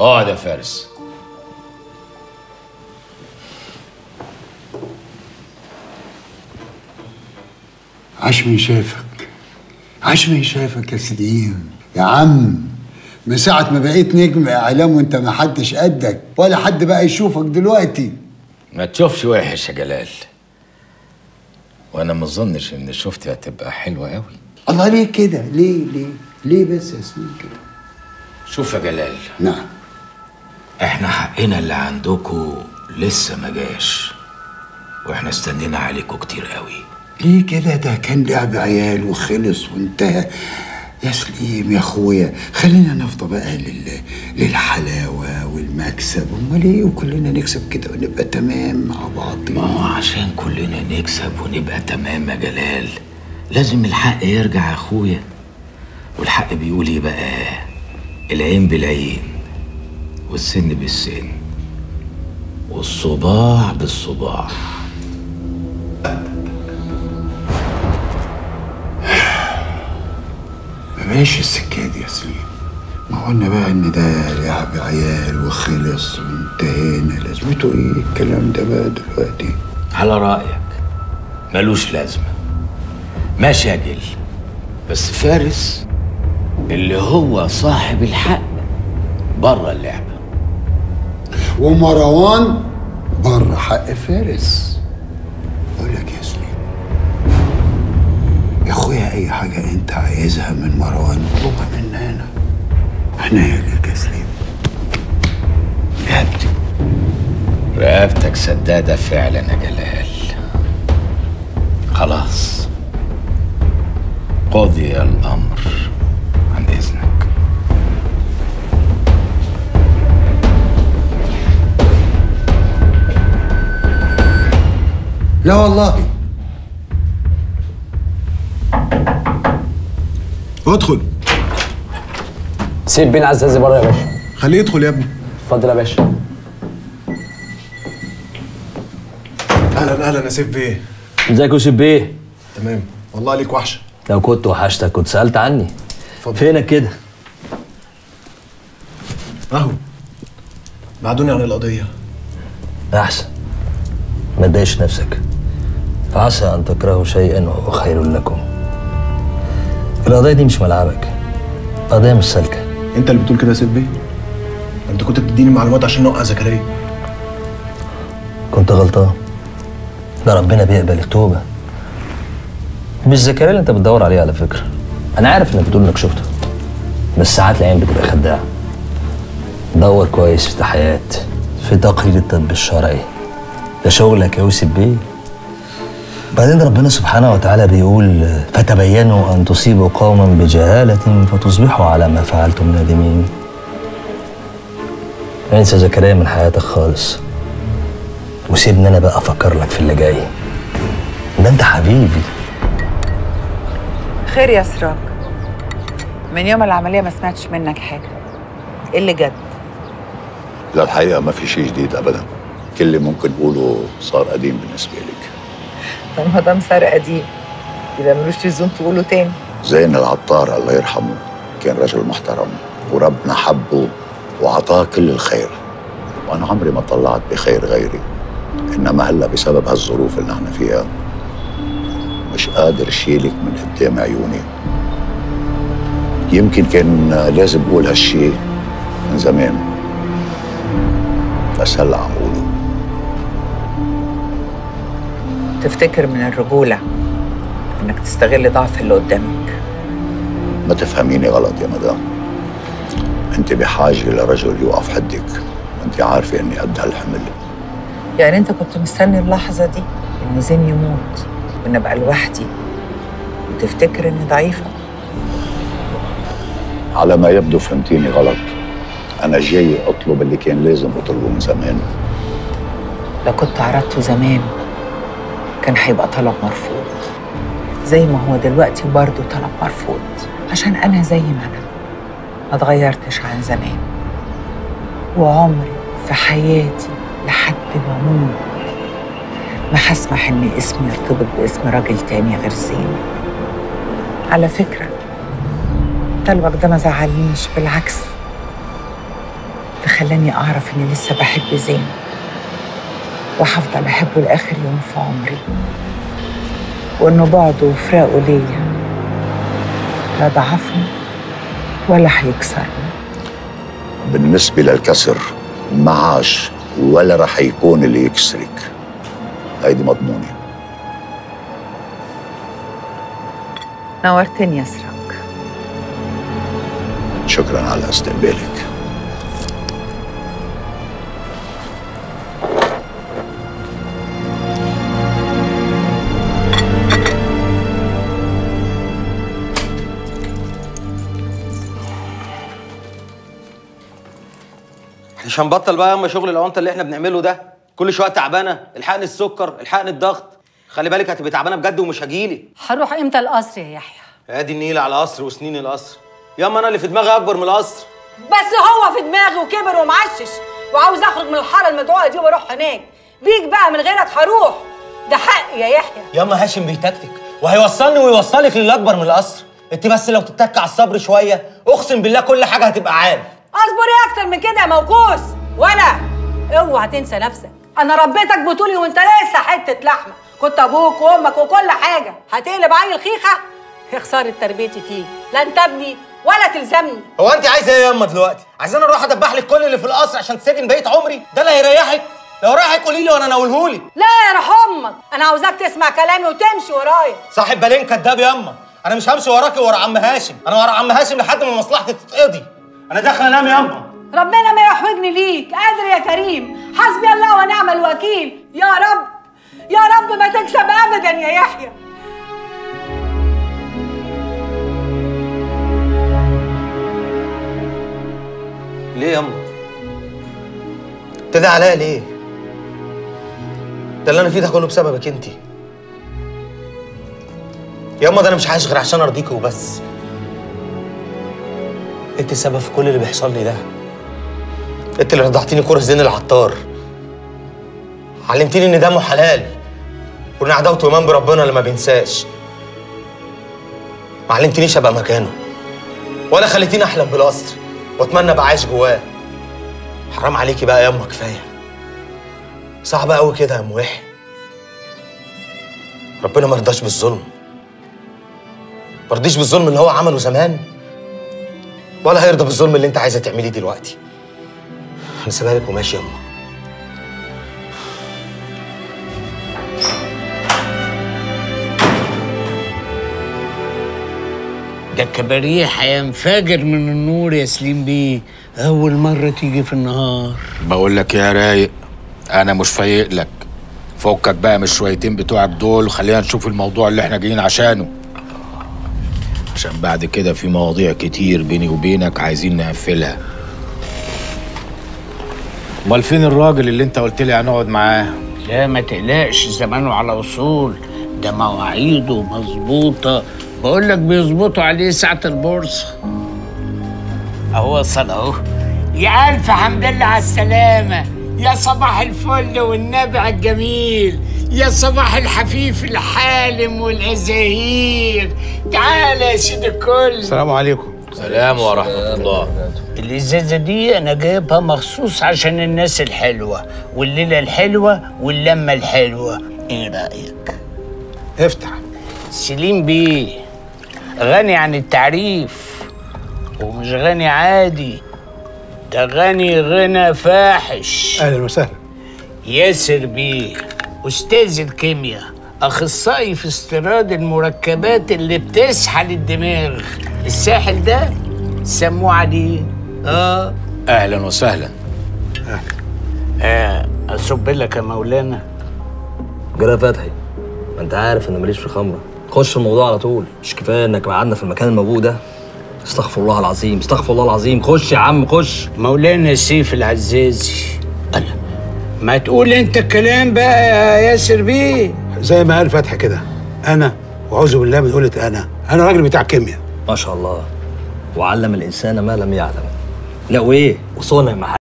اقعد يا فارس عاش من شافك عاش من شافك يا سليم يا عم من ساعة ما بقيت نجم إعلام وأنت ما حدش قدك ولا حد بقى يشوفك دلوقتي ما تشوفش وحش يا جلال وانا ما اظنش ان شفتي هتبقى حلوه قوي الله ليه كده؟ ليه ليه؟ ليه بس يا سليم كده؟ شوف يا جلال نعم احنا حقنا اللي عندكم لسه ما جاش واحنا استنينا عليكم كتير قوي ليه كده ده كان لعب عيال وخلص وانتهى يا سليم يا اخويا خلينا نفضى بقى لل... للحلاوه والمكسب امال ايه وكلنا نكسب كده ونبقى تمام مع بعض ما هو عشان كلنا نكسب ونبقى تمام يا جلال لازم الحق يرجع يا اخويا والحق بيقول ايه بقى العين بالعين والسن بالسن والصباع بالصباع ما ماشي السكه دي يا سليم ما قلنا بقى ان ده لعب عيال وخلص وانتهينا لازمته ايه الكلام ده بقى دلوقتي على رأيك ملوش لازمة ماشي يا جل بس فارس اللي هو صاحب الحق بره اللعبة ومروان بره حق فارس اقول لك يا سليم يا اخويا اي حاجه انت عايزها من مروان اطلبها منا انا احنا ليك يا سليم رقبتي رقبتك سدادة فعلا يا جلال خلاص قضي الأمر عن إذنك لا والله ادخل سيب بين عزازي بره يا باشا خليه يدخل يا ابني اتفضل يا باشا اهلا اهلا يا سيف بيه ازيك يا يوسف بيه تمام والله ليك وحشه لو كنت وحشتك كنت سالت عني اتفضل. فينك كده اهو بعدوني عن القضيه احسن ما تضايقش نفسك فعسى ان تكرهوا شيئا وهو خير لكم القضيه دي مش ملعبك قضيه مش سالكه انت اللي بتقول كده يا سيف بيه انت كنت بتديني معلومات عشان نوقع زكريا كنت غلطان ده ربنا بيقبل التوبه مش زكريا اللي انت بتدور عليه على فكره انا عارف انك بتقول انك شفته بس ساعات العين بتبقى خداعه دور كويس في تحيات في تقرير الطب الشرعي ده شغلك يا يوسف بيه بعدين ربنا سبحانه وتعالى بيقول فتبينوا ان تصيبوا قوما بجهاله فتصبحوا على ما فعلتم نادمين انسى زكريا من حياتك خالص وسيبني انا بقى افكر لك في اللي جاي ده انت حبيبي خير يا سراج من يوم العملية ما سمعتش منك حاجة ايه اللي جد؟ لا الحقيقة ما في شيء جديد أبدا كل اللي ممكن نقوله صار قديم بالنسبة لك طب ما دام صار قديم يبقى ملوش لزوم تقوله تاني زين العطار الله يرحمه كان رجل محترم وربنا حبه وعطاه كل الخير وأنا عمري ما طلعت بخير غيري إنما هلا بسبب هالظروف اللي احنا فيها مش قادر شيلك من قدام عيوني يمكن كان لازم أقول هالشي من زمان بس هلا عم أقوله تفتكر من الرجولة انك تستغل ضعف اللي قدامك ما تفهميني غلط يا مدام انت بحاجه لرجل يوقف حدك وانت عارفه اني قد هالحمل يعني انت كنت مستني اللحظة دي ان زين يموت وان ابقى لوحدي وتفتكر اني ضعيفة على ما يبدو فهمتيني غلط انا جاي اطلب اللي كان لازم اطلبه من زمان لو كنت عرضته زمان كان هيبقى طلب مرفوض زي ما هو دلوقتي برضه طلب مرفوض عشان أنا زي ما أنا ما اتغيرتش عن زمان وعمري في حياتي لحد ما أموت ما هسمح إن اسمي يرتبط باسم راجل تاني غير زين على فكرة طلبك ده ما زعلنيش بالعكس ده خلاني أعرف إني لسه بحب زين وهفضل أحبه لآخر يوم في عمري وإنه بعده وفراقه ليا لا ضعفني ولا هيكسرني بالنسبة للكسر معاش ولا رح يكون اللي يكسرك هيدي مضمونة نورتني يا سراج شكرا على استقبالك مش هنبطل بقى اما شغل الاونطه اللي احنا بنعمله ده كل شويه تعبانه الحقني السكر الحقني الضغط خلي بالك هتبقي تعبانه بجد ومش هجيلي هروح امتى القصر يا يحيى ادي النيل على قصر وسنين القصر ياما انا اللي في دماغي اكبر من القصر بس هو في دماغي وكبر ومعشش وعاوز اخرج من الحاره المدعوه دي واروح هناك بيك بقى من غيرك هروح ده حقي يا يحيى ياما هاشم بيتكتك وهيوصلني ويوصلك للي اكبر من القصر انت بس لو تتك على الصبر شويه اقسم بالله كل حاجه هتبقى عال اصبر ايه اكتر من كده يا موكوس ولا اوعى تنسى نفسك انا ربيتك بطولي وانت لسه حته لحمه كنت ابوك وامك وكل حاجه هتقلب عيل خيخه يا خساره تربيتي فيك لا انت ابني ولا تلزمني هو انت عايزه ايه ياما دلوقتي عايزاني اروح ادبح لك كل اللي في القصر عشان تسجن بقيه عمري ده اللي هيريحك لو رايحك قولي لي وانا اناولهولك لا يا روح امك انا عاوزاك تسمع كلامي وتمشي ورايا صاحب بالين كداب ياما انا مش همشي وراكي ورا عم هاشم انا ورا عم هاشم لحد ما مصلحتي تتقضي انا داخل انام ياما ربنا ما يحوجني ليك قادر يا كريم حسبي الله ونعم الوكيل يا رب يا رب ما تكسب ابدا يا يحيى ليه ياما ابتدى عليا ليه ده اللي انا فيه ده كله بسببك انت ياما ده انا مش عايش غير عشان ارضيكي وبس انت السبب في كل اللي بيحصل لي ده انت اللي رضعتيني كوره زين العطار علمتيني ان دمه حلال وان عداوته ايمان بربنا اللي ما بينساش ما علمتنيش ابقى مكانه ولا خليتيني احلم بالقصر واتمنى ابقى عايش جواه حرام عليكي بقى يا اما كفايه صعب قوي كده يا ام يحيى ربنا ما رضاش بالظلم ما رضيش بالظلم اللي هو عمله زمان ولا هيرضى بالظلم اللي انت عايزه تعمليه دلوقتي انا سيبها لك وماشي يا اما ده الكباريه هينفجر من النور يا سليم بيه أول مرة تيجي في النهار بقول لك يا رايق انا مش فايق لك فكك بقى من الشويتين بتوعك دول وخلينا نشوف الموضوع اللي احنا جايين عشانه عشان بعد كده في مواضيع كتير بيني وبينك عايزين نقفلها امال فين الراجل اللي انت قلت لي هنقعد معاه لا ما تقلقش زمانه على وصول ده مواعيده مظبوطة بقول لك بيظبطوا عليه ساعة البورصة أهو وصل أهو يا ألف حمد لله على السلامة يا صباح الفل والنبع الجميل يا صباح الحفيف الحالم والعزاهير تعال يا سيد الكل السلام عليكم سلام ورحمه الله الإزازة دي أنا جايبها مخصوص عشان الناس الحلوة والليلة الحلوة واللمة الحلوة إيه رأيك؟ افتح سليم بيه غني عن التعريف ومش غني عادي ده غني غنى فاحش اهلا وسهلا ياسر بيه أستاذ الكيمياء أخصائي في استيراد المركبات اللي بتسحل الدماغ الساحل ده سموه عليه آه اهلا وسهلا آه أصب لك يا مولانا جرى فتحي ما انت عارف انا ماليش في الخمره خش في الموضوع على طول مش كفايه انك قعدنا في المكان الموجود ده استغفر الله العظيم استغفر الله العظيم خش يا عم خش مولانا سيف العزازي أنا ما تقول انت الكلام بقى يا ياسر بيه زي ما قال فتحي كده انا واعوذ بالله من قولة انا انا راجل بتاع كيمياء ما شاء الله وعلم الانسان ما لم يعلم لا وايه وصنع محل